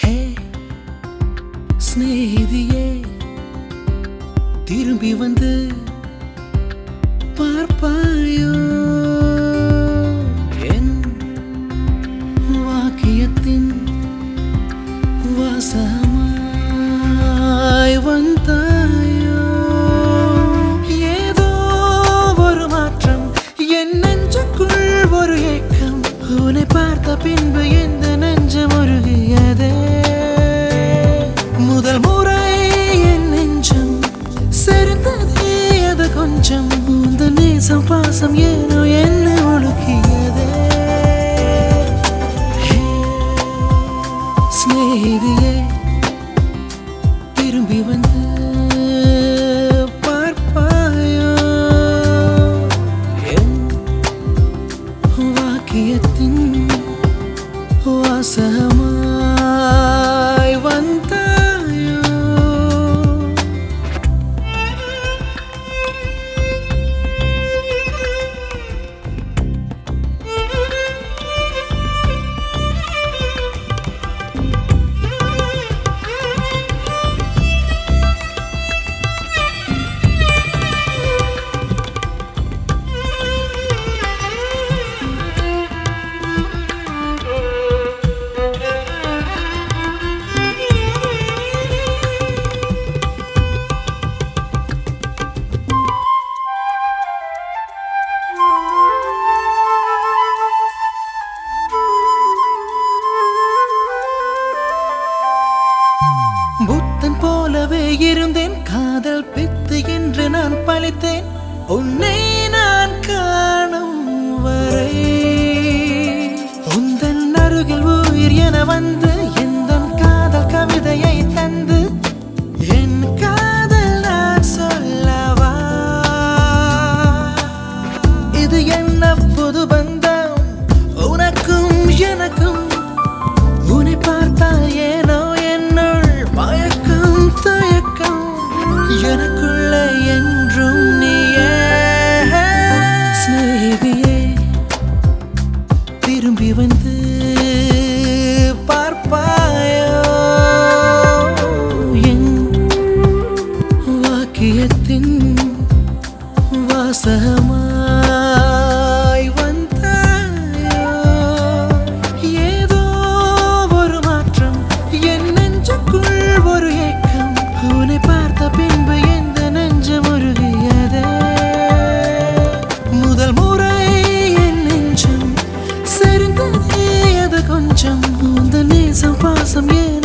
ஹே ஸ்நேகிதியே திரும்பி வந்து பார்ப்பாயோ என் வாக்கியத்தின் வாசமாய் வந்தாயோ ஏதோ ஒரு மாற்றம் என் நெஞ்சுக்குள் ஒரு ஏக்கம் உன்னை பார்த்த பின்பு எந்த நெஞ்சம் உருகியதே முதல் முறை என் நெஞ்சம் செறிந்ததே அது கொஞ்சம் உந்த நேசம் பாசம் ஏனோ என்ன ஒழுக்கியதே ஸ்நேகிதியே திரும்பி வந்து பார்ப்பாயோ என் வாக்கியத்தின் வாசமாய் வந்தாயோ புத்தன் போலவே இருந்தேன் காதல் பித்து என்று நான் பழித்தேன் உன்னை நான் காணும் வரை உந்தன் அருகில் உயிர் என வந்து எந்த காதல் கவிதையை தந்து என் காதல் நான் சொல்லவா இது என்ன புது பந்தம் உனக்கும் எனக்கும் உன்னை பார்த்தால் ஏனோ என்னுள் மயக்கம் தயக்கம் எனக்குள்ள என்றும் நீயே சிநேகிதியே திரும்பி வந்து பார்ப்பாயோ என் வாக்கியத்தின் வாசமாய் வந்தாயோ ஏதோ ஒரு மாற்றம் என் நெஞ்சுக்குள் ஒரு ஏக்கம் உன்னை பார்த்த பின்பு எந்த நெஞ்சம் உருகியதே முதல் முறை என் நெஞ்சம் செறிந்ததே அது கொஞ்சம் உந்த நேசம் பாசம் ஏன்